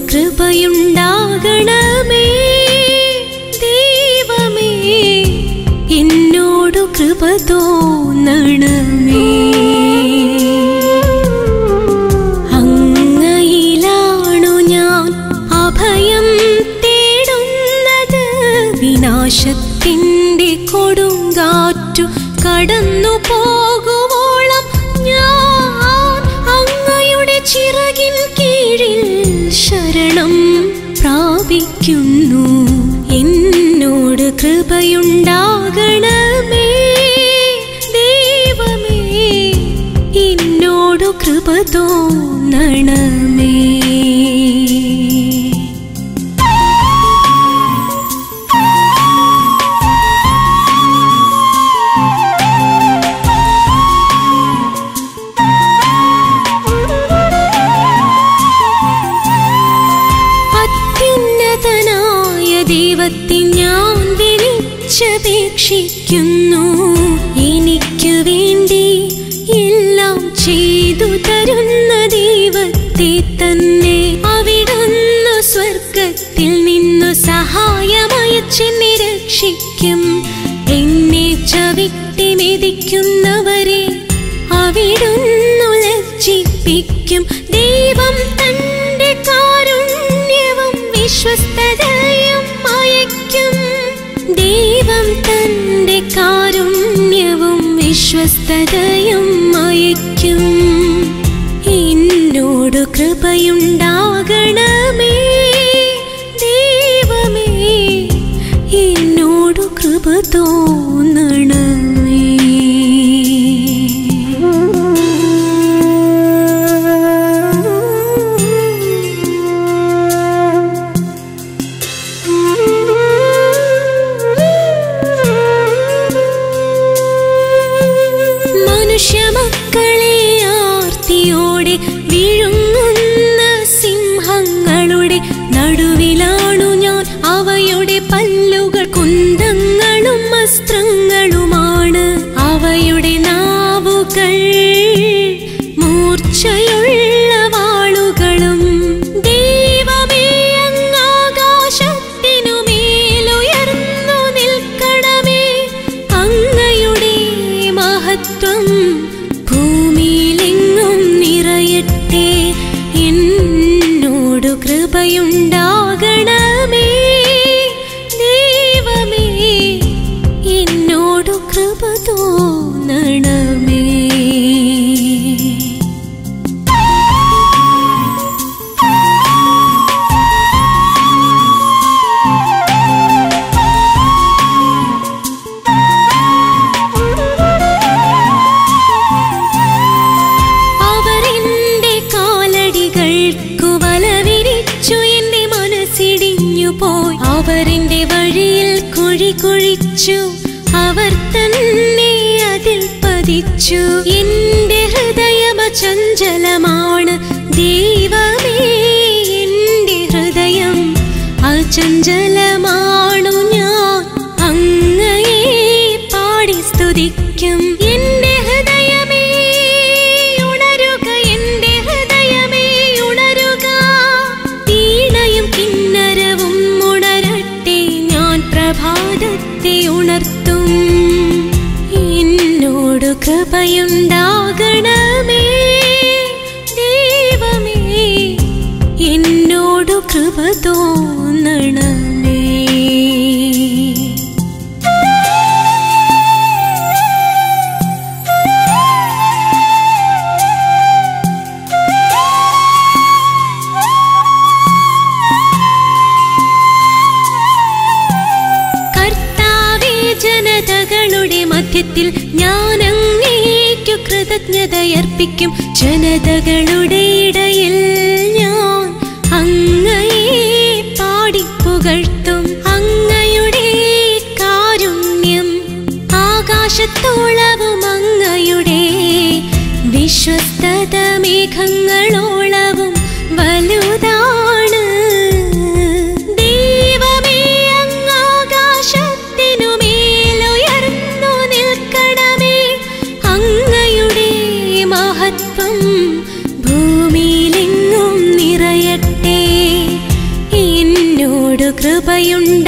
കൃപയുണ്ടാകണമേ ദൈവമേ എന്നോടു കൃപ തോന്നണമേ അങ്ങയിലാണു ഞാൻ അഭയം തേടുന്നത് വിനാശത്തിൻ്റെ കൊടുങ്കാറ്റു കടന്നു പോകുവോളം ഞാൻ അങ്ങയുടെ ചിറകിൻ കീഴിൽ ശരണം പ്രാപിക്കുന്നു എന്നോട് കൃപയുണ്ടാകണമേ ദൈവമേ എന്നോടു കൃപ തോന്നണമേ അത്യുന്നതനായ ദൈവത്തെ ഞാൻ വിളിച്ചപേക്ഷിക്കുന്നു എനിക്കു വേണ്ടി എല്ലാം ചെയ്തു തരുന്ന ദൈവത്തെ തന്നെ അവിടുന്ന് സ്വർഗത്തിൽ നിന്നു സഹായമയച്ചെന്നെ രക്ഷിക്കും എന്നെ ചവിട്ടി മെതിക്കുന്നവരെ അവിടുന്നു ലജ്ജിപ്പിക്കും ദൈവം തന്റെ കാരുണ്യവും വിശ്വസ്തതയും അയക്കും ദൈവം തന്റെ കാരുണ്യവും വിശ്വസ്തതയും അയക്കും എന്നോട് കൃപയുണ്ടാകണമേ ദൈവമേ എന്നോടു കൃപ തോന്നണമേ മനുഷ്യമക്കളെ ആർത്തിയോടെ വിഴുങ്ങുന്ന സിംഹങ്ങളുടെ നടുവിലാണു ഞാൻ അവയുടെ പല്ലുകൾ കുന്തങ്ങളും വസ്ത്രങ്ങളുമാണ് അവയുടെ നാവുകൾ മൂർച്ചയുള്ള വാളുകളും ദൈവമേ അങ്ങാകാശത്തിനു മേലുയർന്നു നിൽക്കണമേ അങ്ങയുടെ മഹത്വം ഭൂമിയിലെങ്ങും നിറയട്ടെ എന്നോടു കൃപയുണ്ടാകണമേ ദൈവമേ എന്നോടു കൃപ തോന്നണമേ അവരെന്റെ കാലടികൾക്കു വല വിരിച്ചു എന്റെ മനസ്സിടിഞ്ഞു പോയി അവരെന്റെ വഴിയിൽ കുഴി കുഴിച്ചു അവർ തന്നെ അതിൽ പതിച്ചു എന്റെ ഹൃദയമ ചഞ്ചലമാണ് ദൈവമേ എന്റെ ഹൃദയം അചഞ്ചലമാണു ഞാൻ അങ്ങയെ പാടി സ്തുതിക്കും എന്റെ ഹൃദയമേ ഉണരുക എന്റെ ഹൃദയമേ ഉണരുക വീണയും കിന്നരവും ഉണരട്ടെ ഞാൻ പ്രഭാതത്തെ ഉണർത്തും എന്നോട് കൃപയുണ്ടാകണമേ ദൈവമേ എന്നോടു കൃപ തോന്നണമേ കർത്താവേ ജനതകളുടെ മധ്യത്തിൽ ഞാൻ അങ്ങേക്കു കൃതജ്ഞതയർപ്പിക്കും ജനതകളുടെ ഇടയിൽ ഞാൻ അങ്ങയെ പാടിപ്പുകഴ്ത്തും അങ്ങയുടെ കാരുണ്യം ആകാശത്തോളവും അങ്ങയുടെ വിശ്വസ്തത മേഘങ്ങളോളവും വലുതാണ് ദൈവമേ അങ്ങാകാശത്തിനു മേലുയർന്നു നിൽക്കണമേ അങ്ങയുടെ മഹത്വം ഭൂമി കൃപയുണ്ടാകണമേ